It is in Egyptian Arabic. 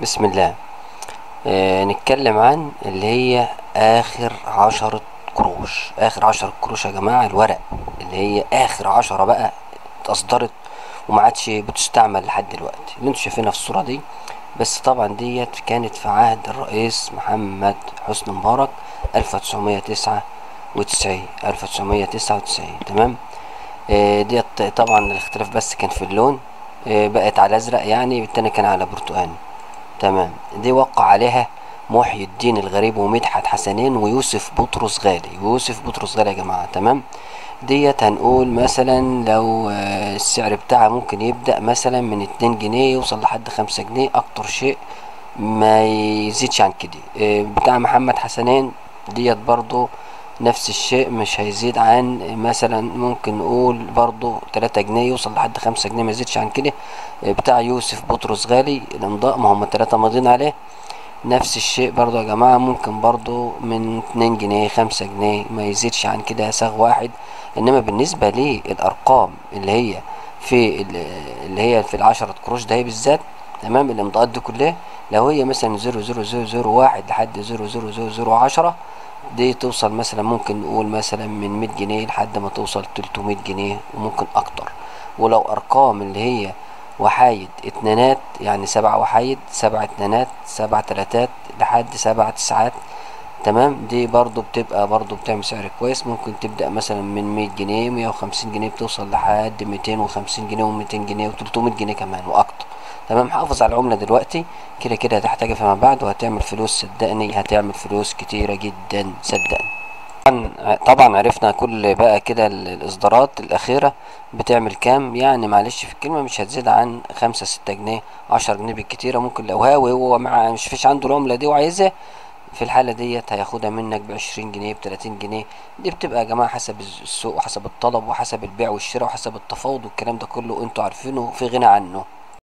بسم الله آه نتكلم عن اللي هي اخر عشرة قروش اخر عشرة قروش يا جماعة الورق اللي هي اخر عشرة بقى اصدرت وما عادش بتستعمل لحد دلوقتي اللي انتوا شايفينها في الصورة دي بس طبعا ديت كانت في عهد الرئيس محمد حسني مبارك الف تسعمية تسعة وتسعين الف تسعمية تسعة وتسعين تمام آه ديت طبعا الاختلاف بس كان في اللون آه بقت على ازرق يعني التاني كان على برتقاني تمام دي وقع عليها محي الدين الغريب ومدحت حسنين ويوسف بطرس غالي ويوسف بطرس غالي يا جماعة تمام ديت هنقول مثلا لو آه، السعر بتاعها ممكن يبدأ مثلا من اتنين جنيه يوصل لحد خمسة جنيه اكتر شيء ما يزيدش عن كده آه، بتاع محمد حسنين ديت برضو نفس الشيء مش هيزيد عن مثلا ممكن نقول برضو تلاتة جنيه يوصل لحد خمسة جنيه ما يزيدش عن كده آه، بتاع يوسف بطرس غالي الامضاء ما هم التلاتة ماضيين عليه نفس الشيء برضو يا جماعة ممكن برضو من اتنين جنيه خمسة جنيه ما يزيدش عن كده ساغ واحد انما بالنسبة للارقام اللي هي في ال- اللي هي في العشرة قروش ده بالذات تمام الامضاءات دي كلها لو هي مثلا زيرو زيرو زيرو زيرو واحد لحد زيرو زيرو زيرو زيرو عشرة دي توصل مثلا ممكن نقول مثلا من مية جنيه لحد ما توصل تلتمية جنيه وممكن اكتر ولو ارقام اللي هي وحايد اتنينات يعني سبع وحايد سبع اتنينات سبع تلاتات لحد سبع تسعات تمام دي برضو بتبقى برضو بتعمل سعر كويس ممكن تبدأ مثلا من مية جنيه مية وخمسين جنيه بتوصل لحد ميتين وخمسين جنيه وميتين جنيه وتلتمية جنيه كمان وأكتر تمام حافظ على العملة دلوقتي كده كده هتحتاجها فيما بعد وهتعمل فلوس صدقني هتعمل فلوس كتيرة جدا صدقني طبعا طبعا عرفنا كل بقى كده ال- الاصدارات الاخيره بتعمل كام يعني معلش في الكلمه مش هتزيد عن خمسة ستة جنيه عشر جنيه بالكتيره ممكن لو هاوي هو مع مش فيش عنده العمله دي وعايزها في الحالة ديت هياخدها منك بعشرين جنيه بتلاتين جنيه دي بتبقى يا جماعة حسب السوق وحسب الطلب وحسب البيع والشراء وحسب التفاوض والكلام ده كله انتوا عارفينه في غنى عنه